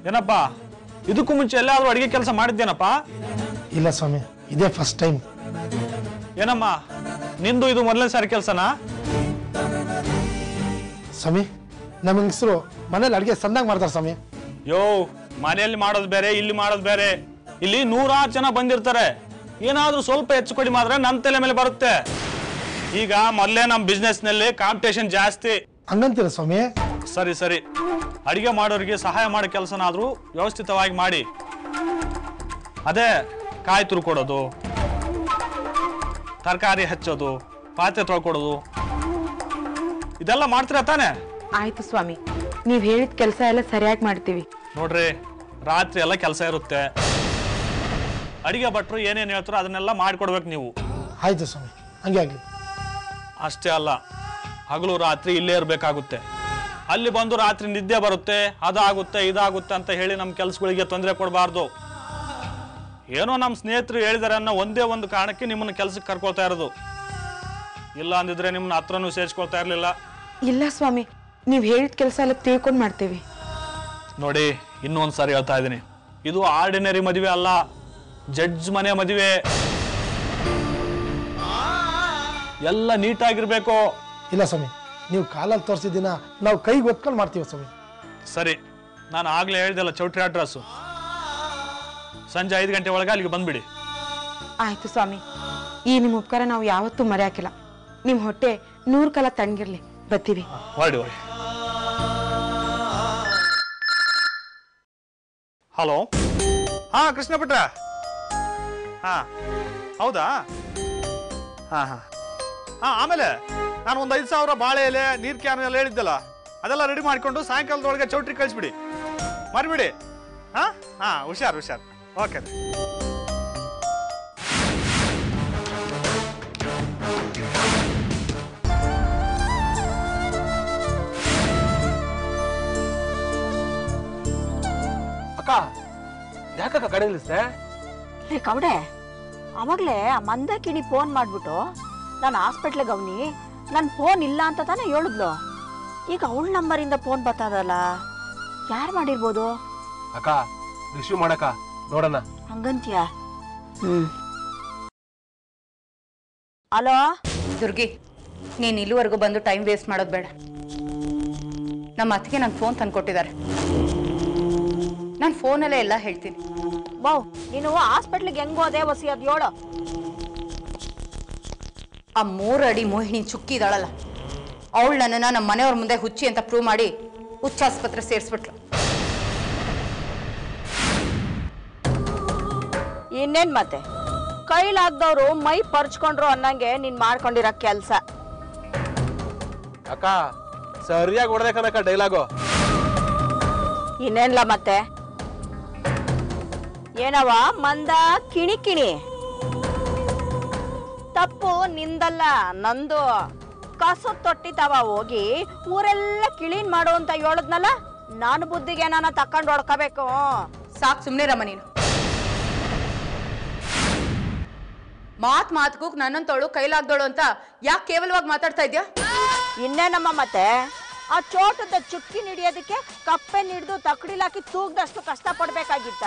ಏನಪ್ಪ ಇದಕ್ಕೂ ಮುಂಚೆ ಎಲ್ಲಾದ್ರೂ ಅಡಿಗೆ ಕೆಲಸ ಮಾಡಿದ್ದೇನಪ್ಪ ಇಲ್ಲ ಸ್ವಾಮಿ ಇದೇ ಫಸ್ಟ್ ಟೈಮ್ ಏನಮ್ಮ ನಿಂದು ಇದು ಮೊದಲನೇ ಸಾರಿ ಕೆಲಸನಾ ಸ್ವಾಮಿ ನಮ್ಮ ಹೆಂಗಸರು ಮನೇಲಿ ಅಡುಗೆ ಸಂದಾಗ ಮಾಡ್ತಾರೆ ಸ್ವಾಮಿ ಯೋ ಮನೆಯಲ್ಲಿ ಮಾಡೋದು ಬೇರೆ ಇಲ್ಲಿ ಮಾಡೋದು ಬೇರೆ ಇಲ್ಲಿ ನೂರಾರು ಜನ ಬಂದಿರ್ತಾರೆ ಏನಾದ್ರೂ ಸ್ವಲ್ಪ ಹೆಚ್ಚು ಕಡಿಮೆ ಆದ್ರೆ ನನ್ನ ತಲೆ ಮೇಲೆ ಬರುತ್ತೆ ಈಗ ಮೊದಲೇ ನಮ್ಮ ಬಿಸ್ನೆಸ್ನಲ್ಲಿ ಕಾಂಪಿಟೇಷನ್ ಜಾಸ್ತಿ ಹಂಗಂತೀರ ಸ್ವಾಮಿ ಸರಿ ಸರಿ ಅಡಿಗೆ ಮಾಡೋರಿಗೆ ಸಹಾಯ ಮಾಡೋ ಕೆಲಸನಾದ್ರೂ ವ್ಯವಸ್ಥಿತವಾಗಿ ಮಾಡಿ ಅದೇ ಕಾಯಿ ತುರ್ಕೊಡೋದು ತರಕಾರಿ ಹಚ್ಚೋದು ಪಾತ್ರೆ ತೊಳ್ಕೊಡೋದು ಇದೆಲ್ಲ ಮಾಡ್ತೀರಾ ತಾನೇ ಆಯ್ತು ಸ್ವಾಮಿ ನೀವ್ ಹೇಳಿದ ಕೆಲಸ ಎಲ್ಲ ಸರಿಯಾಗಿ ಮಾಡ್ತೀವಿ ನೋಡ್ರಿ ರಾತ್ರಿ ಎಲ್ಲ ಕೆಲಸ ಇರುತ್ತೆ ಅಡಿಗೆ ಭಟ್ರು ಏನೇನು ಹೇಳ್ತಾರೋ ಅದನ್ನೆಲ್ಲ ಮಾಡಿಕೊಡ್ಬೇಕು ನೀವು ಆಯ್ತು ಸ್ವಾಮಿ ಹಂಗೆ ಆಗಲಿ ಅಷ್ಟೇ ಅಲ್ಲ ಹಗಲು ರಾತ್ರಿ ಇಲ್ಲೇ ಇರಬೇಕಾಗುತ್ತೆ ಅಲ್ಲಿ ಬಂದು ರಾತ್ರಿ ನಿದ್ದೆ ಬರುತ್ತೆ ಅದಾಗುತ್ತೆ ಇದಾಗುತ್ತೆ ಅಂತ ಹೇಳಿ ನಮ್ಮ ಕೆಲಸಗಳಿಗೆ ತೊಂದರೆ ಕೊಡಬಾರ್ದು ಏನೋ ನಮ್ಮ ಸ್ನೇಹಿತರು ಹೇಳಿದಾರೆ ಅನ್ನೋ ಒಂದೇ ಒಂದು ಕಾರಣಕ್ಕೆ ನಿಮ್ಮನ್ನ ಕೆಲಸಕ್ಕೆ ಕರ್ಕೊಳ್ತಾ ಇರೋದು ಇಲ್ಲ ಅಂದಿದ್ರೆ ನಿಮ್ಮನ್ನ ಹತ್ರನೂ ಸೇರಿಸ್ಕೊಳ್ತಾ ಇರಲಿಲ್ಲ ಇಲ್ಲ ಸ್ವಾಮಿ ನೀವ್ ಹೇಳಿದ ಕೆಲಸ ಎಲ್ಲ ತಿಳ್ಕೊಂಡ್ ಮಾಡ್ತೀವಿ ನೋಡಿ ಇನ್ನೊಂದು ಸಾರಿ ಹೇಳ್ತಾ ಇದ್ದೀನಿ ಇದು ಆರ್ಡಿನರಿ ಮದುವೆ ಅಲ್ಲ ಜಡ್ಜ್ ಮನೆ ಮದುವೆ ಎಲ್ಲ ನೀಟಾಗಿರ್ಬೇಕು ಇಲ್ಲ ಸ್ವಾಮಿ ನೀವು ಕಾಲಲ್ಲಿ ತೋರಿಸಿದ್ದೀನ ನಾವು ಕೈಗೆ ಒತ್ಕೊಂಡು ಮಾಡ್ತೀವಿ ಸ್ವಾಮಿ ಸರಿ ನಾನು ಆಗ್ಲೇ ಹೇಳ್ದಲ್ಲ ಚೌಟ್ರಿ ಅಡ್ರೆಸ್ಸು ಸಂಜೆ ಐದು ಗಂಟೆ ಒಳಗೆ ಅಲ್ಲಿಗೆ ಬಂದ್ಬಿಡಿ ಆಯ್ತು ಸ್ವಾಮಿ ಈ ನಿಮ್ ಉಪಕಾರ ನಾವು ಯಾವತ್ತೂ ಮರೆಯಾಕಿಲ್ಲ ನಿಮ್ ಹೊಟ್ಟೆ ನೂರ್ ಕಾಲ ತಣ್ಣಗಿರ್ಲಿ ಬರ್ತೀವಿ ಹೊರಡಿ ಹೊರಡಿ ಹಲೋ ಹಾ ಕೃಷ್ಣ ಭಟ್ರ ಹಾ ಹೌದಾ ಹಾ ಹಾ ಹಾ ಆಮೇಲೆ ನಾನು ಒಂದು ಐದು ಸಾವಿರ ಬಾಳೆ ಎಲೆ ನೀರ್ ಕ್ಯಾನ್ ಎಲ್ಲ ಹೇಳಿದ್ದಲ್ಲ ಅದೆಲ್ಲ ರೆಡಿ ಮಾಡಿಕೊಂಡು ಸಾಯಂಕಾಲದೊಳಗೆ ಚೌಟ್ರಿ ಕಳಿಸ್ಬಿಡಿ ಮರಿಬಿಡಿ ಹಾ ಹಾ ಹುಷಾರ್ ಹುಷಾರ್ ಓಕೆ ಅಕ್ಕ ಯಾಕಕ್ಕ ಕಡೆ ನಿಲ್ಲಿಸ್ದೆ ಲೇ ಕವಡೆ ಅವಾಗ್ಲೇ ಆ ಮಂದಕಿಣಿ ಫೋನ್ ಮಾಡ್ಬಿಟ್ಟು ನಾನು ಹಾಸ್ಪಿಟ್ಲಿಗೆ ಅವನಿ ನನ್ನ ಫೋನ್ ಇಲ್ಲ ಅಂತ ತಾನೇ ಹೇಳಿದ್ಲು ಈಗ ಅವಳ ನಂಬರಿಂದ ಫೋನ್ ಬರ್ತದಲ್ಲ ಯಾರು ಮಾಡಿರ್ಬೋದು ಅಕ್ಕ ರಿಸೀವ್ ಮಾಡಕ್ಕ ನೋಡೋಣ ಹಂಗಂತೀಯ ಹ್ಮ್ ಹಲೋ ದುರ್ಗಿ ನೀನು ಇಲ್ಲಿವರೆಗೂ ಬಂದು ಟೈಮ್ ವೇಸ್ಟ್ ಮಾಡೋದು ಬೇಡ ನಮ್ಮ ಅತ್ತಿಗೆ ನಂಗೆ ಫೋನ್ ತಂದು ಕೊಟ್ಟಿದ್ದಾರೆ ನಾನು ಫೋನಲ್ಲೇ ಎಲ್ಲ ಹೇಳ್ತೀನಿ ಬೌ ನೀನು ಹಾಸ್ಪಿಟ್ಲಿಗೆ ಹೆಂಗ್ ಹೋದೆ ಒಸಿ ಅದ್ ಹೇಳು ಆ ಮೂರು ಅಡಿ ಮೋಹಿನಿ ಚುಕ್ಕಿ ಇದ್ದಾಳಲ್ಲ ಅವಳು ನನ್ನನ್ನು ನಮ್ಮ ಮನೆಯವ್ರ ಮುಂದೆ ಹುಚ್ಚಿ ಅಂತ ಪ್ರೂವ್ ಮಾಡಿ ಹುಚ್ಚಾಸ್ಪತ್ರೆ ಸೇರಿಸ್ಬಿಟ್ಲು ಇನ್ನೇನ್ ಮತ್ತೆ ಕೈಲಾಗ್ದವ್ರು ಮೈ ಪರ್ಚ್ಕೊಂಡ್ರು ಅನ್ನಂಗೆ ನೀನ್ ಮಾಡ್ಕೊಂಡಿರೋ ಕೆಲ್ಸ ಅಕ್ಕ ಸರಿಯಾಗಿ ಹೊಡೆದೆ ಕಣಕ್ಕ ಡೈಲಾಗು ಇನ್ನೇನ್ಲ ಮತ್ತೆ ಏನವ ಮಂದ ಕಿಣಿ ಕಿಣಿ ತಪ್ಪು ನಿಂದಲ್ಲ ನಂದು ಕಸ ತೊಟ್ಟಿ ತವ ಹೋಗಿ ಊರೆಲ್ಲ ಕ್ಲೀನ್ ಮಾಡು ಅಂತ ಹೇಳದ್ನಲ್ಲ ನಾನು ಬುದ್ಧಿಗೆ ನಾನು ತಕೊಂಡು ಹೊಡ್ಕೋಬೇಕು ಸಾಕು ಸುಮ್ಮನೆ ರಮ್ಮ ನೀನು ಮಾತ್ ಮಾತ್ಗೂ ನನ್ನಂತವಳು ಕೈಲಾಗ್ದವಳು ಅಂತ ಯಾಕೆ ಕೇವಲವಾಗಿ ಮಾತಾಡ್ತಾ ಇದ್ಯಾ ಇನ್ನೇನಮ್ಮ ಮತ್ತೆ ಆ ಚೋಟದ ಚುಕ್ಕಿ ಹಿಡಿಯೋದಕ್ಕೆ ಕಪ್ಪೆ ಹಿಡಿದು ತಕ್ಕಡಿಲಾಕಿ ತೂಗ್ದಷ್ಟು ಕಷ್ಟ ಪಡ್ಬೇಕಾಗಿತ್ತ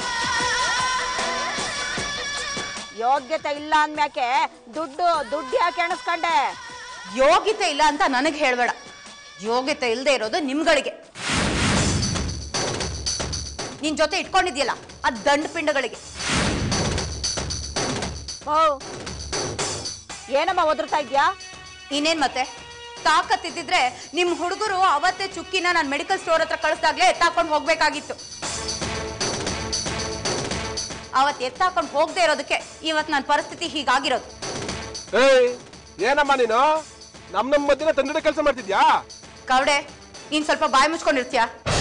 ಯೋಗ್ಯತೆ ಇಲ್ಲ ಅಂದ್ಮ್ಯಾಕೆ ದುಡ್ಡು ದುಡ್ಡು ಯಾಕೆ ಎಣಿಸ್ಕೊಂಡೆ ಯೋಗ್ಯತೆ ಇಲ್ಲ ಅಂತ ನನಗೆ ಹೇಳಬೇಡ ಯೋಗ್ಯತೆ ಇಲ್ಲದೆ ಇರೋದು ನಿಮ್ಗಳಿಗೆ ನಿನ್ ಜೊತೆ ಇಟ್ಕೊಂಡಿದ್ಯಲ್ಲ ಆ ದಂಡ ಪಿಂಡಗಳಿಗೆ ಓ ಏನಮ್ಮ ಒದರ್ತಾ ಇದ್ಯಾ ಇನ್ನೇನ್ ಮತ್ತೆ ತಾಕತ್ತಿದ್ದಿದ್ರೆ ನಿಮ್ ಹುಡುಗರು ಅವತ್ತೇ ಚುಕ್ಕಿನ ನಾನು ಮೆಡಿಕಲ್ ಸ್ಟೋರ್ ಹತ್ರ ಕಳಿಸ್ದಾಗ್ಲೇ ಎತ್ತಾಕೊಂಡು ಹೋಗ್ಬೇಕಾಗಿತ್ತು ಅವತ್ ಎತ್ತಾಕೊಂಡು ಹೋಗದೆ ಇರೋದಕ್ಕೆ ಇವತ್ತು ನನ್ನ ಪರಿಸ್ಥಿತಿ ಹೀಗಾಗಿರೋದು ಏಯ್ ಏನಮ್ಮ ನೀನು ನಮ್ ನಮ್ ಮಧ್ಯೆ ತಂದಿಡ ಕೆಲಸ ಮಾಡ್ತಿದ್ಯಾ ಕವಡೆ ನೀನ್ ಸ್ವಲ್ಪ ಬಾಯಿ ಮುಚ್ಕೊಂಡಿರ್ತೀಯ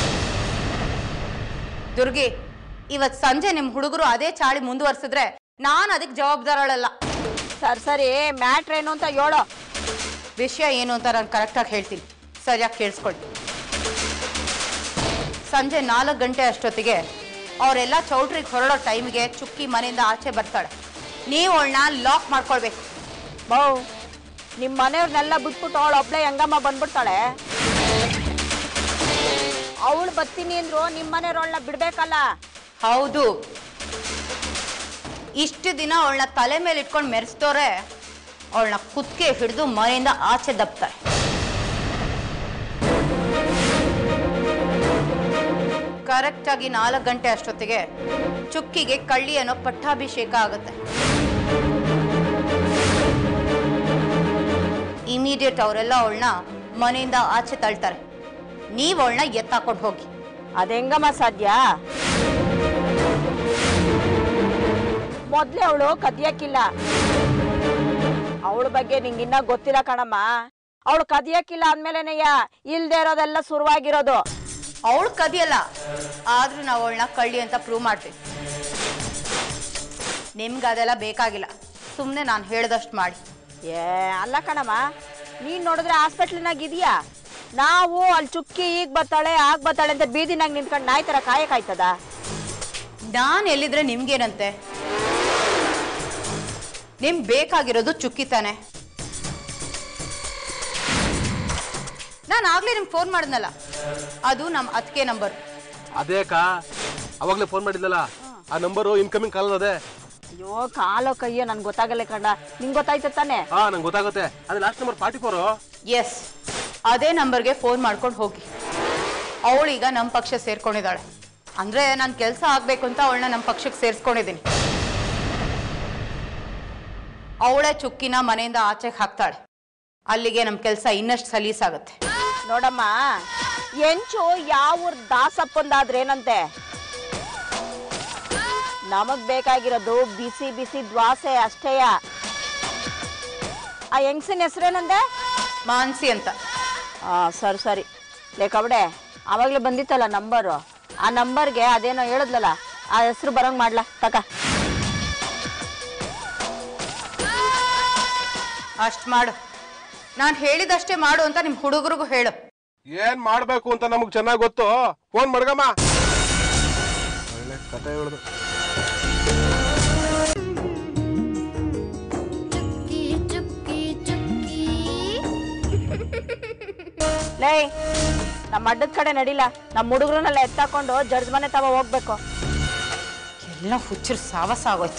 ದುರ್ಗಿ ಇವತ್ ಸಂಜೆ ನಿಮ್ ಹುಡುಗರು ಅದೇ ಚಾಳಿ ಮುಂದುವರ್ಸಿದ್ರೆ ನಾನು ಅದಕ್ಕೆ ಜವಾಬ್ದಾರಳಲ್ಲ ಸರಿ ಸರಿ ಮ್ಯಾಟ್ರ್ ಏನು ಅಂತ ಹೇಳೋ ವಿಷಯ ಏನು ಅಂತ ನಾನು ಕರೆಕ್ಟಾಗಿ ಹೇಳ್ತೀನಿ ಸರಿಯಾಗಿ ಕೇಳಿಸ್ಕೊಳ್ಳಿ ಸಂಜೆ ನಾಲ್ಕು ಗಂಟೆ ಅಷ್ಟೊತ್ತಿಗೆ ಅವರೆಲ್ಲ ಚೌಟ್ರಿಗೆ ಹೊರಡೋ ಟೈಮ್ಗೆ ಚುಕ್ಕಿ ಮನೆಯಿಂದ ಆಚೆ ಬರ್ತಾಳೆ ನೀವು ಅವಳನ್ನ ಲಾಕ್ ಮಾಡ್ಕೊಳ್ಬೇಕು ಬೌ ನಿಮ್ಮ ಮನೆಯವ್ರನ್ನೆಲ್ಲ ಬಿಟ್ಬಿಟ್ಟು ಅವಳು ಒಬ್ಳೆ ಹೆಂಗಮ್ಮ ಬಂದ್ಬಿಡ್ತಾಳೆ ಅವಳು ಬರ್ತೀನಿ ಅಂದ್ರು ನಿಮ್ಮನೆಯವ್ರೊಳ್ನ ಬಿಡ್ಬೇಕಲ್ಲ ಹೌದು ಇಷ್ಟು ದಿನ ಅವಳನ್ನ ತಲೆ ಮೇಲೆ ಇಟ್ಕೊಂಡು ಮೆರೆಸ್ತೋರೆ ಅವಳನ್ನ ಕುತ್ತಿಗೆ ಹಿಡಿದು ಮನೆಯಿಂದ ಆಚೆ ದಬ್ತಾರೆ ಕರೆಕ್ಟಾಗಿ ನಾಲ್ಕು ಗಂಟೆ ಅಷ್ಟೊತ್ತಿಗೆ ಚುಕ್ಕಿಗೆ ಕಳ್ಳಿ ಅನ್ನೋ ಪಟ್ಟಾಭಿಷೇಕ ಆಗುತ್ತೆ ಇಮಿಡಿಯೇಟ್ ಅವರೆಲ್ಲ ಅವಳನ್ನ ಮನೆಯಿಂದ ಆಚೆ ತಳ್ತಾರೆ ನೀವು ಅವಳನ್ನ ಎತ್ತಾಕೊಂಡು ಹೋಗಿ ಅದೆಂಗಮ್ಮ ಸಾಧ್ಯ ಮೊದ್ಲೇ ಅವಳು ಕದಿಯಕ್ಕಿಲ್ಲ ಅವಳ ಬಗ್ಗೆ ನಿಂಗಿನ್ನ ಗೊತ್ತಿಲ್ಲ ಕಣಮ್ಮ ಅವಳು ಕದಿಯಕ್ಕಿಲ್ಲ ಅಂದ್ಮೇಲೆನೆಯ ಇಲ್ದೇ ಇರೋದೆಲ್ಲ ಶುರುವಾಗಿರೋದು ಅವಳು ಕದಿಯಲ್ಲ ಆದ್ರೂ ನಾವು ಅವಳನ್ನ ಕಳ್ಳಿ ಅಂತ ಪ್ರೂವ್ ಮಾಡ್ತೀವಿ ನಿಮ್ಗೆ ಅದೆಲ್ಲ ಬೇಕಾಗಿಲ್ಲ ಸುಮ್ಮನೆ ನಾನು ಹೇಳ್ದಷ್ಟು ಮಾಡಿ ಏ ಅಲ್ಲ ಕಣಮ್ಮ ನೀನ್ ನೋಡಿದ್ರೆ ಹಾಸ್ಪಿಟ್ಲಿನಾಗ ಇದೀಯಾ ನಾವು ಅಲ್ಲಿ ಚುಕ್ಕಿ ಈಗ ಬರ್ತಾಳೆ ಆಗ ಬರ್ತಾಳೆ ಅಂತ ಬೀದಿನಾಗ ನಿಂತ್ಕೊಂಡು ನಾಯಿ ಥರ ಕಾಯಕ್ಕಾಯ್ತದ ನಾನು ಎಲ್ಲಿದ್ರೆ ನಿಮ್ಗೇನಂತೆ ನಿಮ್ಗೆ ಬೇಕಾಗಿರೋದು ಚುಕ್ಕಿ ತಾನೆ ನಾನು ಆಗ್ಲೇ ನಿಮ್ಗೆ ಫೋನ್ ಮಾಡಿದ್ನಲ್ಲ ಅದು ನಮ್ಮ ಅತ್ತಿಗೆ ನಂಬರ್ ಅದೇ ಅಕ್ಕ ಅವಾಗ್ಲೇ ಫೋನ್ ಮಾಡಿದ್ನಲ್ಲ ಆ ನಂಬರು ಇನ್ಕಮಿಂಗ್ ಕಾಲ್ ಅದೇ ಅಯ್ಯೋ ಕಾಲೋ ಕೈಯೋ ನನ್ಗೆ ಗೊತ್ತಾಗಲ್ಲ ಕಣ್ಣ ನಿಂಗೆ ಗೊತ್ತಾಯ್ತ ತಾನೆ ಹಾ ನಂಗೆ ಗೊತ್ತಾಗುತ್ತೆ ಅದೇ last number forty four yes ಅದೇ ನಂಬರ್ಗೆ ಫೋನ್ ಮಾಡ್ಕೊಂಡು ಹೋಗಿ ಅವಳೀಗ ನಮ್ಮ ಪಕ್ಷ ಸೇರ್ಕೊಂಡಿದ್ದಾಳೆ ಅಂದರೆ ನನ್ನ ಕೆಲಸ ಆಗಬೇಕು ಅಂತ ಅವಳನ್ನ ನಮ್ಮ ಪಕ್ಷಕ್ಕೆ ಸೇರಿಸ್ಕೊಂಡಿದ್ದೀನಿ ಅವಳೇ ಚುಕ್ಕಿನ ಮನೆಯಿಂದ ಆಚೆಗೆ ಹಾಕ್ತಾಳೆ ಅಲ್ಲಿಗೆ ನಮ್ಮ ಕೆಲಸ ಇನ್ನಷ್ಟು ಸಲೀಸಾಗುತ್ತೆ ನೋಡಮ್ಮ ಎಂಚು ಯಾವ ಊರ್ ದಾಸಪ್ಪಂದಾದ್ರೇನಂತೆ ನಮಗ್ ಬೇಕಾಗಿರೋದು ಬಿಸಿ ಬಿಸಿ ದ್ವಾಸೆ ಅಷ್ಟೇಯ ಆ ಹೆಂಗ್ಸಿನ ಹೆಸ್ರೇನಂದೆ ಮಾನ್ಸಿ ಅಂತ ಆ ಸರಿ ಸರಿ ಲೇ ಕಬಡೆ ಆವಾಗಲೇ ಬಂದಿತ್ತಲ್ಲ ನಂಬರು ಆ ನಂಬರ್ಗೆ ಅದೇನೋ ಹೇಳಿದ್ಲಲ್ಲ ಆ ಹೆಸರು ಬರಂಗ್ ಮಾಡ್ಲಾ ತಕ ಅಷ್ಟು ಮಾಡು ನಾನು ಹೇಳಿದಷ್ಟೇ ಮಾಡು ಅಂತ ನಿಮ್ಮ ಹುಡುಗರಿಗೂ ಹೇಳು ಏನ್ ಮಾಡ್ಬೇಕು ಅಂತ ನಮಗ್ ಚೆನ್ನಾಗ್ ಗೊತ್ತು ಫೋನ್ ಮಾಡ್ಗಮ್ಮ ಒಳ್ಳೆ ಕತೆ ಹೇಳುದು ಚುಕ್ಕಿ ಚುಕ್ಕಿ ಚುಕ್ಕಿ ಲೇ ನಮ್ಮ ಅಡ್ಡದ ಕಡೆ ನಡಿಲ್ಲ ನಮ್ಮ ಹುಡುಗರನ್ನೆಲ್ಲ ಎತ್ತಾಕೊಂಡು ಜಡ್ಜ್ ಮನೆ ತವ ಹೋಗ್ಬೇಕು ಎಲ್ಲ ಹುಚ್ಚರು ಸಾವಸ ಆಗೋಯ್ತು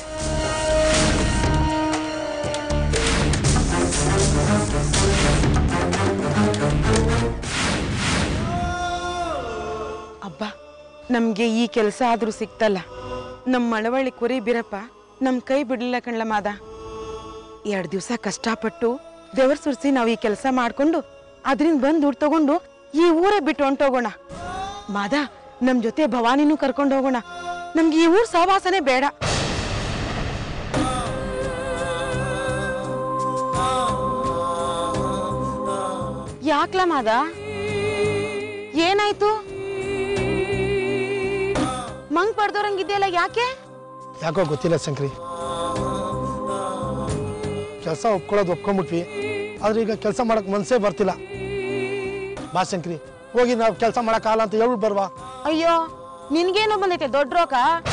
ಅಬ್ಬ ನಮ್ಗೆ ಈ ಕೆಲಸ ಆದ್ರೂ ಸಿಕ್ತಲ್ಲ ನಮ್ಮ ಮಳವಳ್ಳಿ ಕುರಿ ಬೀರಪ್ಪ ನಮ್ ಕೈ ಬಿಡ್ಲಿಲ್ಲ ಕಣ್ಲ ಮಾದ ಎರಡ್ ದಿವ್ಸ ಕಷ್ಟಪಟ್ಟು ಬೆವರ್ ಸುರಿಸಿ ನಾವು ಈ ಕೆಲಸ ಮಾಡ್ಕೊಂಡು ಅದ್ರಿಂದ ಬಂದ್ ದುಡ್ಡು ತಗೊಂಡು ಈ ಊರೇ ಬಿಟ್ಟು ಹೊಂಟೋಗೋಣ ಮಾದ ನಮ್ ಜೊತೆ ಭವಾನಿನೂ ಕರ್ಕೊಂಡು ಹೋಗೋಣ ನಮ್ಗೆ ಈ ಊರ್ ಸಹವಾಸನೆ ಬೇಡ ಯಾಕ್ಲ ಮಾದ ಏನಾಯ್ತು ಮಂಗ್ ಪಡ್ದೋರಂಗಿದೆಯಲ್ಲ ಯಾಕೆ ಯಾಕೋ ಗೊತ್ತಿಲ್ಲ ಶಂಕ್ರಿ ಕೆಲಸ ಒಪ್ಕೊಳ್ಳೋದು ಒಪ್ಕೊಂಡ್ಬಿಟ್ವಿ ಆದ್ರೆ ಈಗ ಕೆಲಸ ಮಾಡಕ್ ಮನ್ಸೇ ಬರ್ತಿಲ್ಲ ಬಾ ಶಂಕ್ರಿ ಹೋಗಿ ನಾವು ಕೆಲಸ ಮಾಡಕ್ಕಾಗಲ್ಲ ಅಂತ ಹೇಳ್ಬಿಟ್ಟು ಬರ್ವಾ ಅಯ್ಯೋ ನಿನ್ಗೇನೋ ಬಂದೈತೆ ದೊಡ್ಡ ರೋಗ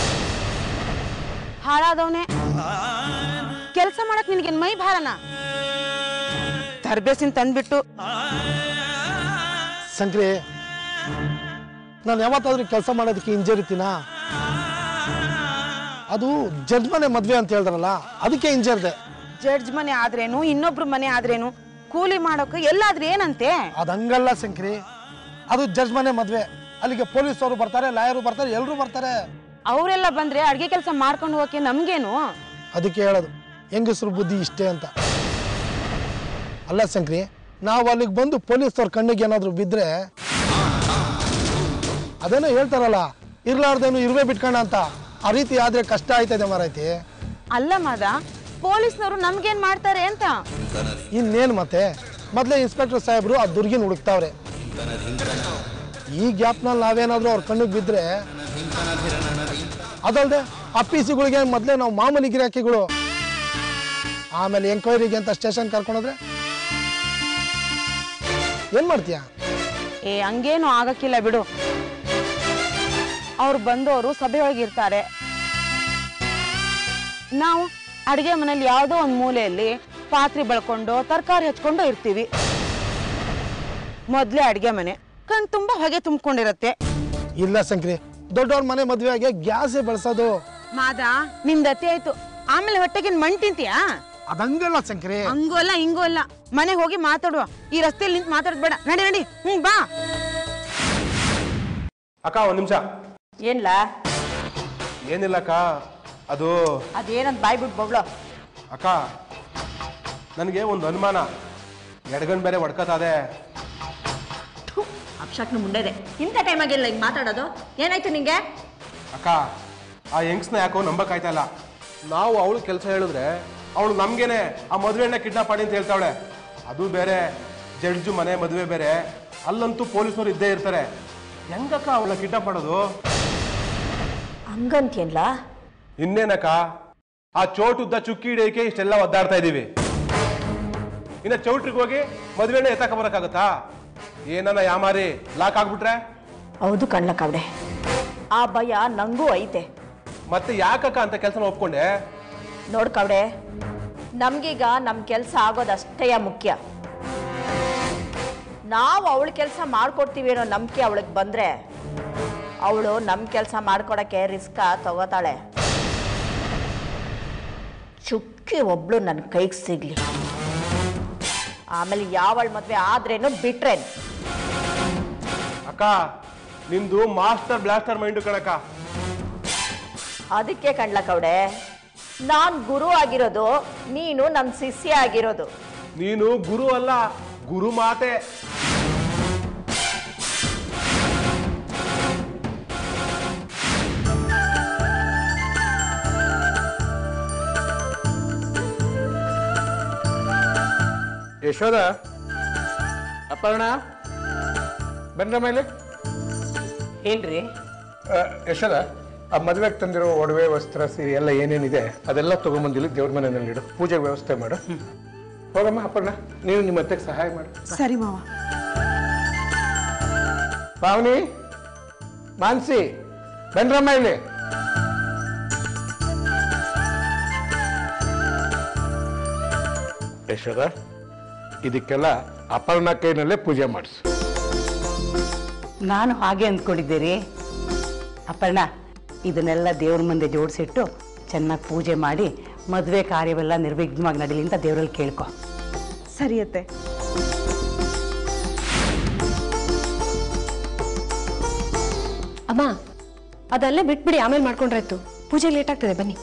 ಹಾಳಾದವನೆ ಕೆಲಸ ಮಾಡಕ್ ನಿನ್ಗೇನ್ ಮೈ ಭಾರನ ತರ್ಬೇಸಿನ ತಂದ್ಬಿಟ್ಟು ಶಂಕ್ರಿ ನಾನು ಯಾವತ್ತಾದ್ರೂ ಕೆಲಸ ಮಾಡೋದಕ್ಕೆ ಹಿಂಜರಿತೀನಾ ಅದು ಜಡ್ಜ್ ಮನೆ ಮದ್ವೆ ಅಂತ ಹೇಳ್ದಾರಲ್ಲ ಅದಕ್ಕೆ ಹಿಂಜರ್ದೆ ಜಡ್ಜ್ ಮನೆ ಆದ್ರೇನು ಇನ್ನೊಬ್ರು ಮನೆ ಆದ್ರೇನು ಕೂಲಿ ಮಾಡೋಕೆ ಎಲ್ಲಾದ್ರೂ ಏನಂತೆ ಅದು ಹಂಗಲ್ಲ ಶಂಕ್ರಿ ಅದು ಜಡ್ಜ್ ಮನೆ ಮದ್ವೆ ಅಲ್ಲಿಗೆ ಪೊಲೀಸರು ಬರ್ತಾರೆ ಲಾಯರು ಬರ್ತಾರೆ ಎಲ್ಲರೂ ಬರ್ತಾರೆ ಅವರೆಲ್ಲ ಬಂದ್ರೆ ಅಡ್ಗೆ ಕೆಲಸ ಮಾಡ್ಕೊಂಡು ಹೋಗಕ್ಕೆ ನಮ್ಗೇನು ಅದಕ್ಕೆ ಹೇಳೋದು ಹೆಂಗಸರು ಬುದ್ಧಿ ಇಷ್ಟೇ ಅಂತ ಅಲ್ಲ ಶಂಕ್ರಿ ನಾವು ಅಲ್ಲಿಗೆ ಬಂದು ಪೊಲೀಸವ್ರ ಕಣ್ಣಿಗೆ ಏನಾದ್ರು ಬಿದ್ರೆ ಅದೇನೋ ಹೇಳ್ತಾರಲ್ಲ ಇರ್ಲಾರ್ದೇನು ಇರುವೆ ಬಿಟ್ಕಣ ಅಂತ ಆ ರೀತಿ ಆದ್ರೆ ಕಷ್ಟ ಆಯ್ತದೆ ಮಾರೈತಿ ಅಲ್ಲ ಮಾದ ಪೊಲೀಸ್ನವರು ನಮ್ಗೇನ್ ಮಾಡ್ತಾರೆ ಅಂತ ಇನ್ನೇನು ಮತ್ತೆ ಮೊದಲೇ ಇನ್ಸ್ಪೆಕ್ಟರ್ ಸಾಹೇಬ್ರು ಆ ದುರ್ಗಿನ ಹುಡುಕ್ತಾವ್ರೆ ಈ ಗ್ಯಾಪ್ನಲ್ಲಿ ನಾವೇನಾದ್ರೂ ಅವ್ರ ಕಣ್ಣಿಗೆ ಬಿದ್ರೆ ಅದಲ್ದೆ ಆ ಪಿ ಸಿಗಳಿಗೆ ಮೊದಲೇ ನಾವು ಮಾಮೂಲಿ ಗಿರಾಕಿಗಳು ಆಮೇಲೆ ಎಂಕ್ವೈರಿಗೆ ಅಂತ ಸ್ಟೇಷನ್ ಕರ್ಕೊಂಡೋದ್ರೆ ಏನ್ ಮಾಡ್ತೀಯ ಏ ಹಂಗೇನು ಆಗಕ್ಕಿಲ್ಲ ಬಿಡು ಅವ್ರು ಬಂದವರು ಸಭೆಯೊಳಗೆ ಇರ್ತಾರೆ ನಾವು ಅಡಿಗೆ ಮನೇಲಿ ಯಾವುದೋ ಒಂದು ಮೂಲೆಯಲ್ಲಿ ಪಾತ್ರೆ ಬೆಳ್ಕೊಂಡು ತರಕಾರಿ ಹಚ್ಕೊಂಡು ಇರ್ತೀವಿ ಮೊದಲೇ ಅಡಿಗೆ ಮನೆ ಕಣ್ ತುಂಬಾ ಹೊಗೆ ತುಂಬಿಕೊಂಡಿರತ್ತೆ ಇಲ್ಲ ಶಂಕ್ರಿ ದೊಡ್ಡವ್ರ ಮನೆ ಮದುವೆಗೆ ಗ್ಯಾಸೇ ಬಳಸೋದು ಮಾದ ನಿಂದ ಅತಿ ಆಯ್ತು ಆಮೇಲೆ ಹೊಟ್ಟೆಗೆ ಮಣ್ ತಿಂತೀಯಾ ಅದಂಗಲ್ಲ ಶಂಕ್ರಿ ಹಂಗೂ ಅಲ್ಲ ಹಿಂಗೂ ಅಲ್ಲ ಮನೆಗೆ ಹೋಗಿ ಮಾತಾಡುವ ಈ ರಸ್ತೆಯಲ್ಲಿ ನಿಂತು ಮಾತಾಡೋದ್ ಬೇಡ ನಡಿ ನಡಿ ಹ್ಮ್ ಬಾ ಅಕ್ಕ ಒಂದ್ ನಿಮಿಷ ಏನ್ಲ ಏನಿಲ್ಲ ಅಕ್ಕ ಅದು ಅದೇನಂತ ಬಾಯ್ಬಿಟ್ಟು ಬೊಬ್ಳು ಅಕ್ಕ ನನಗೆ ಒಂದು ಅನುಮಾನ ಎಡಗಣ್ ಬೇರೆ ಹೊಡ್ಕತಾದೆ ಅಪ್ಶಕ್ನ ಮುಂಡೆದೆ ಇಂಥ ಟೈಮಾಗೆಲ್ಲ ಹಿಂಗೆ ಮಾತಾಡೋದು ಏನಾಯ್ತು ನಿಂಗೆ ಅಕ್ಕ ಆ ಯಂಗ್ಸ್ನ ಯಾಕೋ ನಂಬಕ್ಕಾಯ್ತಾ ಇಲ್ಲ ನಾವು ಅವಳು ಕೆಲಸ ಹೇಳಿದ್ರೆ ಅವಳು ನಮ್ಗೇನೆ ಆ ಮದುವೆನ ಕಿಡ್ನಾಪ್ ಮಾಡಿ ಅಂತ ಹೇಳ್ತಾವಳೆ ಅದು ಬೇರೆ ಜಡ್ಜು ಮನೆ ಮದುವೆ ಬೇರೆ ಅಲ್ಲಂತೂ ಪೊಲೀಸ್ನವ್ರು ಇದ್ದೇ ಇರ್ತಾರೆ ಹೆಂಗಕ್ಕ ಅವಳ ಕಿಡ್ನಾಪ್ ಮಾಡೋದು ಹಂಗಂತೇನ್ಲ ಇನ್ನೇನಕ್ಕ ಆ ಚೋಟುದ್ದ ಚುಕ್ಕಿ ಹಿಡಿಯಕ್ಕೆ ಇಷ್ಟೆಲ್ಲ ಒದ್ದಾಡ್ತಾ ಇದೀವಿ ಇನ್ನ ಚೌಟ್ರಿಗೆ ಹೋಗಿ ಮದುವೆನ ಎತ್ತಕ ಬರಕ್ಕಾಗತ್ತಾ ಏನನ್ನ ಯಾಮಾರಿ ಲಾಕ್ ಆಗ್ಬಿಟ್ರೆ ಹೌದು ಕಣ್ಲ ಕವಡೆ ಆ ಭಯ ನಂಗೂ ಐತೆ ಮತ್ತೆ ಯಾಕಕ್ಕ ಅಂತ ಕೆಲಸನ ಒಪ್ಕೊಂಡೆ ನೋಡ್ ಕವಡೆ ನಮ್ಗೀಗ ನಮ್ಮ ಕೆಲಸ ಆಗೋದಷ್ಟೇ ಮುಖ್ಯ ನಾವು ಅವಳ ಕೆಲಸ ಮಾಡ್ಕೊಡ್ತೀವಿ ಅನ್ನೋ ನಂಬಿಕೆ ಅವಳಿಗೆ ಬಂದ್ರೆ ಅವಳು ನಮ್ಮ ಕೆಲಸ ಮಾಡ್ಕೊಡಕ್ಕೆ ರಿಸ್ಕ ತಗೋತಾಳೆ ಚುಕ್ಕಿ ಒಬ್ಳು ನನ್ನ ಕೈಗೆ ಸಿಗ್ಲಿ ಆಮೇಲೆ ಯಾವಳ ಮದ್ವೆ ಆದ್ರೇನು ಬಿಟ್ರೇನು ಅಕ್ಕ ನಿಂದು ಮಾಸ್ಟರ್ ಬ್ಲಾಸ್ಟರ್ ಮೈಂಡು ಕಣಕ್ಕ ಅದಕ್ಕೆ ಕಣ್ಲ ಕವಡೆ ನಾನು ಗುರು ಆಗಿರೋದು ನೀನು ನನ್ನ ಶಿಷ್ಯ ಆಗಿರೋದು ನೀನು ಗುರು ಅಲ್ಲ ಗುರು ಮಾತೆ ಯಶೋದ ಅಪರ್ಣ ಬಂದ್ರ ಮೇಲೆ ಏನ್ರಿ ಆ, ಯಶೋದ ಆ ಮದುವೆಗೆ ತಂದಿರೋ ಒಡವೆ ವಸ್ತ್ರ ಸೀರೆ ಎಲ್ಲ ಏನೇನಿದೆ ಅದೆಲ್ಲ ತೊಗೊಂಬಂದಿಲ್ಲಿ ದೇವ್ರ ಮನೆಯಲ್ಲಿ ಇಡು ಪೂಜೆಗೆ ವ್ಯವಸ್ಥೆ ಮಾಡು ಹೋಗಮ್ಮ ಅಪರ್ಣ ನೀವು ನಿಮ್ಮ ಅತ್ತೆಗೆ ಸಹಾಯ ಮಾಡು ಸರಿ ಮಾವ ಪಾವನಿ ಮಾನ್ಸಿ ಬಂದ್ರಮ್ಮ ಇಲ್ಲಿ ಯಶೋದ ಇದಕ್ಕೆಲ್ಲ ಅಪರ್ಣ ಕೈನಲ್ಲೇ ಪೂಜೆ ಮಾಡಿಸು ನಾನು ಹಾಗೆ ಅಂದ್ಕೊಂಡಿದ್ದೆ ರೀ ಅಪರ್ಣ ಇದನ್ನೆಲ್ಲ ದೇವ್ರ ಮುಂದೆ ಜೋಡಿಸಿಟ್ಟು ಚೆನ್ನಾಗಿ ಪೂಜೆ ಮಾಡಿ ಮದುವೆ ಕಾರ್ಯವೆಲ್ಲ ನಿರ್ವಿಘ್ನವಾಗಿ ನಡೀಲಿ ಅಂತ ದೇವರಲ್ಲಿ ಕೇಳ್ಕೊ ಸರಿಯತ್ತೆ ಅಮ್ಮ ಅದಲ್ಲೇ ಬಿಟ್ಬಿಡಿ ಆಮೇಲೆ ಮಾಡ್ಕೊಂಡ್ರಾಯ್ತು ಪೂಜೆ ಲೇಟ್ ಆಗ್ತದೆ ಬನ್ನಿ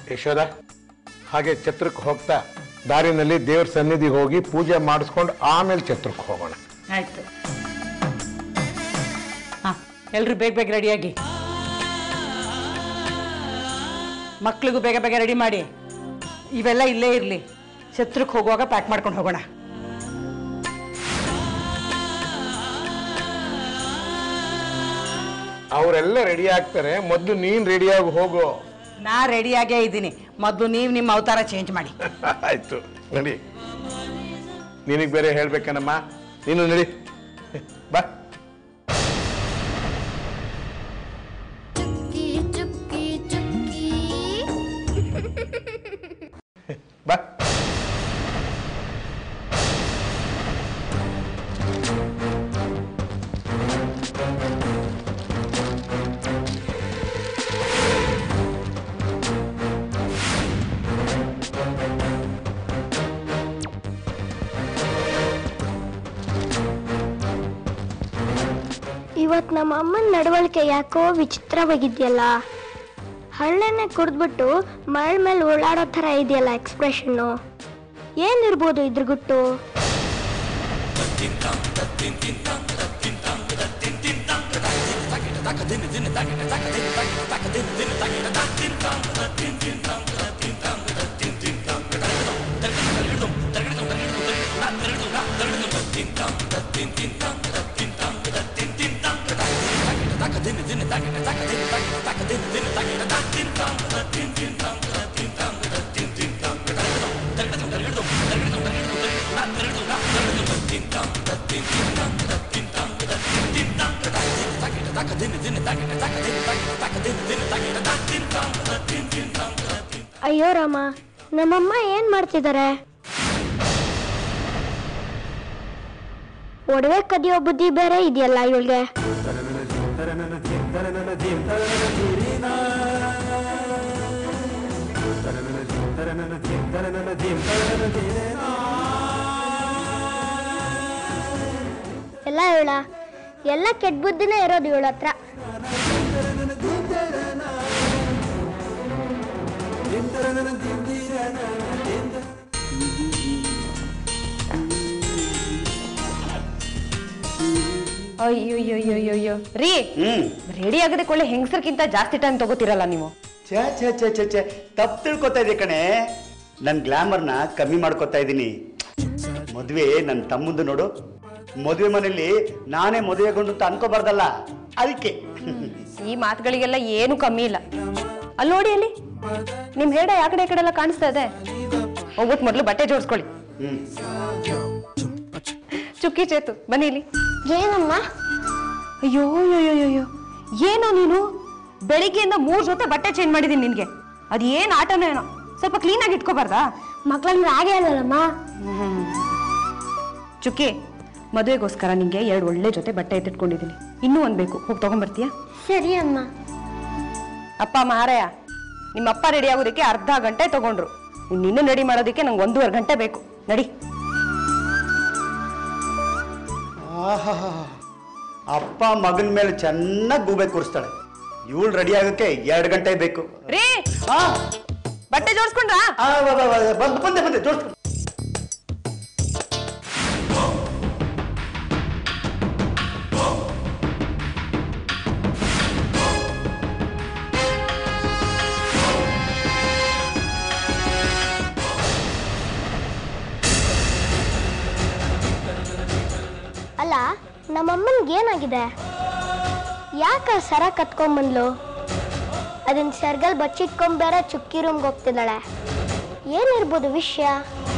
ಯಶೋದ ಹಾಗೆ ಛತ್ರಕ್ಕೆ ಹೋಗ್ತಾ ದಾರಿನಲ್ಲಿ ದೇವ್ರ ಸನ್ನಿಧಿಗೆ ಹೋಗಿ ಪೂಜೆ ಮಾಡಿಸ್ಕೊಂಡು ಆಮೇಲೆ ಛತ್ರಕ್ಕೆ ಹೋಗೋಣ ಆಯ್ತು ಹಾ ಎಲ್ರು ಬೇಗ ಬೇಗ ರೆಡಿಯಾಗಿ ಮಕ್ಳಿಗೂ ಬೇಗ ಬೇಗ ರೆಡಿ ಮಾಡಿ ಇವೆಲ್ಲ ಇಲ್ಲೇ ಇರಲಿ ಛತ್ರಕ್ಕೆ ಹೋಗುವಾಗ ಪ್ಯಾಕ್ ಮಾಡ್ಕೊಂಡು ಹೋಗೋಣ ಅವರೆಲ್ಲ ರೆಡಿ ಆಗ್ತಾರೆ ಮೊದಲು ನೀನ್ ರೆಡಿಯಾಗಿ ಹೋಗು ನಾ ರೆಡಿಯಾಗೇ ಇದ್ದೀನಿ ಮೊದಲು ನೀವು ನಿಮ್ಮ ಅವತಾರ ಚೇಂಜ್ ಮಾಡಿ ಆಯ್ತು ನಡಿ ನಿನಗೆ ಬೇರೆ ಹೇಳ್ಬೇಕೇನಮ್ಮ ನೀನು ನಡಿ ಬಾ ಚುಕ್ಕಿ ಚುಕ್ಕಿ ಚುಕ್ಕಿ ಬಾ ಇವತ್ತು ನಮ್ಮ ಅಮ್ಮನ ನಡವಳಿಕೆ ಯಾಕೋ ವಿಚಿತ್ರವಾಗಿದೆಯಲ್ಲ ಹಳ್ಳೆಣ್ಣೆ ಕುಡಿದ್ಬಿಟ್ಟು ಮರಳ ಮೇಲೆ ಓಡಾಡೋ ಥರ ಇದೆಯಲ್ಲ ಎಕ್ಸ್ಪ್ರೆಷನ್ನು ಏನಿರ್ಬೋದು ಇದ್ರ ಗುಟ್ಟು ಅಯ್ಯೋ ರಾಮ ನಮ್ಮಮ್ಮ ಏನ್ ಮಾಡ್ತಿದ್ದಾರೆ ಒಡವೆ ಕದಿಯೋ ಬುದ್ಧಿ ಬೇರೆ ಇದೆಯಲ್ಲ ಇವಳಿಗೆ ಎಲ್ಲ ಇವಳ ಎಲ್ಲ ಕೆಟ್ಟ ಬುದ್ಧಿನೇ ಇರೋದು ಇವಳ ಹತ್ರ ಅಯ್ಯೋ ರೀ ರೆಡಿ ಆಗದಕ್ಕೆ ಒಳ್ಳೆ ಹೆಂಗಸರ್ಗಿಂತ ಜಾಸ್ತಿ ಟೈಮ್ ತಗೋತಿರಲ್ಲ ನೀವು ಛೇ ಛೇ ಛೇ ಛೇ ಛೇ ತಪ್ಪು ತಿಳ್ಕೊತಾ ಇದೆ ಕಣೆ ನನ್ನ ಗ್ಲಾಮರ್ನ ಕಮ್ಮಿ ಮಾಡ್ಕೊತಾ ಇದ್ದೀನಿ ಮದುವೆ ನನ್ನ ತಮ್ಮಂದು ನೋಡು ಮದುವೆ ಮನೆಯಲ್ಲಿ ನಾನೇ ಮದುವೆಗೊಂಡು ಅಂತ ಅನ್ಕೋಬಾರ್ದಲ್ಲ ಅದಕ್ಕೆ ಈ ಮಾತುಗಳಿಗೆಲ್ಲ ಏನು ಕಮ್ಮಿ ಇಲ್ಲ ಅಲ್ಲಿ ನೋಡಿ ಅಲ್ಲಿ ನಿಮ್ ಹೇಡ ಯಾ ಕಡೆ ಈ ಕಡೆ ಎಲ್ಲ ಕಾಣಿಸ್ತಾ ಇದೆ ಹೋಗ್ಬಿಟ್ಟು ಮೊದಲು ಬಟ್ಟೆ ಜೋಡಿಸ್ಕೊಳ್ಳಿ ಹ್ಮ್ ಚುಕ್ಕಿ ಚೇತು ಬನ್ನಿ ಇಲ್ಲಿ ಏನಮ್ಮ ಅಯ್ಯೋ ಅಯ್ಯೋ ಅಯ್ಯೋ ಅಯ್ಯೋ ಏನೋ ನೀನು ಬೆಳಿಗ್ಗೆಯಿಂದ ಮೂರ್ ಜೊತೆ ಬಟ್ಟೆ ಚೇಂಜ್ ಮಾಡಿದೀನಿ ನಿನ್ಗೆ ಅದ್ ಏನ್ ಆಟನೋ ಏನೋ ಸ್ವಲ್ಪ ಕ್ಲೀನ್ ಆಗಿ ಇಟ್ಕೋಬಾರ್ದಾ ಮಕ್ಕಳಂದ್ರೆ ಹಾಗೆ ಅಲ್ಲಲ್ಲಮ್ಮ ಚುಕ್ಕಿ ಮದುವೆಗೋಸ್ಕರ ನಿಂಗೆ ಎರಡು ಒಳ್ಳೆ ಜೊತೆ ಬಟ್ಟೆ ಎತ್ತಿಟ್ಕೊಂಡಿದ್ದೀನಿ ಇನ್ನೂ ಒಂದ್ ಬೇಕು ಹೋಗಿ ತಗೊಂಡ್ಬರ್ತೀಯಾ ಸರಿ ಅಮ್ಮ ಅಪ್ಪ ಮಹಾರಾಯ ನಿಮ್ಮ ಅಪ್ಪ ರೆಡಿ ಆಗೋದಕ್ಕೆ ಅರ್ಧ ಗಂಟೆ ತಗೊಂಡ್ರು ನಿನ್ನ ರೆಡಿ ಮಾಡೋದಕ್ಕೆ ನಂಗೆ ಒಂದೂವರೆ ಗಂಟೆ ಬೇಕು ನಡಿ ಆಹಾಹಾ. ಅಪ್ಪ ಮಗನ ಮೇಲೆ ಚೆನ್ನಾಗಿ ಗೂಬೆ ಕೂರಿಸ್ತಾಳೆ ಇವಳು ರೆಡಿ ಆಗೋಕ್ಕೆ ಎರಡು ಗಂಟೆ ಬೇಕು ರೀ ಆ, ಬಟ್ಟೆ ಜೋಡಿಸ್ಕೊಂಡ್ರಾ ಆ, ಬಾ, ಬಾ, ಬಾ, ಬಂದೆ ಬಂದೆ ಬಂದೆ ಜೋಡಿಸ್ಕೊ ಅಲ್ಲ ನಮ್ಮಮ್ಮನಿಗೆ ಏನಾಗಿದೆ ಯಾಕ ಸರ ಕತ್ಕೊಂಬಂದ್ಲು ಅದನ್ನ ಸರ್ಗಲ್ ಬಚ್ಚಿಟ್ಕೊಂಡ್ ಬೇರೆ ಚುಕ್ಕಿ ರೂಮ್ಗೆ ಹೋಗ್ತಿದ್ದಾಳೆ ಏನಿರ್ಬೋದು ವಿಷಯ